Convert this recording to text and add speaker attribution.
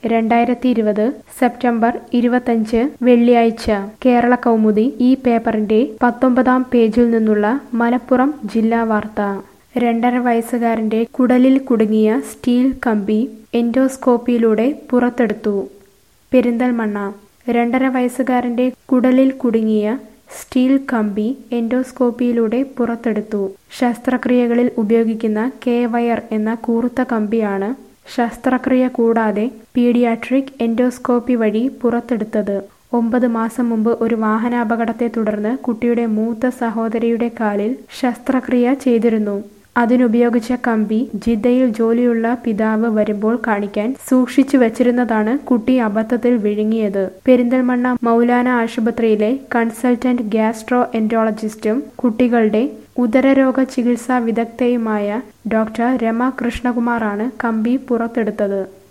Speaker 1: രണ്ടായിരത്തി ഇരുപത് സെപ്റ്റംബർ ഇരുപത്തഞ്ച് വെള്ളിയാഴ്ച കേരള കൗമുദി ഈ പേപ്പറിന്റെ പത്തൊമ്പതാം പേജിൽ നിന്നുള്ള മലപ്പുറം ജില്ലാ വാർത്ത രണ്ടര വയസ്സുകാരന്റെ കുടലിൽ കുടുങ്ങിയ സ്റ്റീൽ കമ്പി എൻഡോസ്കോപ്പിയിലൂടെ പുറത്തെടുത്തു പെരിന്തൽമണ്ണ രണ്ടര വയസ്സുകാരന്റെ കുടലിൽ കുടുങ്ങിയ സ്റ്റീൽ കമ്പി എൻഡോസ്കോപ്പിയിലൂടെ പുറത്തെടുത്തു ശസ്ത്രക്രിയകളിൽ ഉപയോഗിക്കുന്ന കെ വയർ എന്ന കൂർത്ത കമ്പിയാണ് ശസ്ത്രക്രിയ കൂടാതെ പീഡിയാട്രിക് എൻഡോസ്കോപ്പി വഴി പുറത്തെടുത്തത് ഒമ്പത് മാസം മുമ്പ് ഒരു വാഹനാപകടത്തെ തുടർന്ന് കുട്ടിയുടെ മൂത്ത സഹോദരിയുടെ കാലിൽ ശസ്ത്രക്രിയ ചെയ്തിരുന്നു അതിനുപയോഗിച്ച കമ്പി ജിദ്ദയിൽ ജോലിയുള്ള പിതാവ് വരുമ്പോൾ കാണിക്കാൻ സൂക്ഷിച്ചു വച്ചിരുന്നതാണ് കുട്ടി അബദ്ധത്തിൽ വിഴുങ്ങിയത് പെരിന്തൽമണ്ണ മൗലാന ആശുപത്രിയിലെ കൺസൾട്ടന്റ് ഗ്യാസ്ട്രോ എൻട്രോളജിസ്റ്റും കുട്ടികളുടെ ഉദരരോഗ ചികിത്സാ വിദഗ്ധയുമായ ഡോക്ടർ രമ കൃഷ്ണകുമാറാണ് കമ്പി പുറത്തെടുത്തത്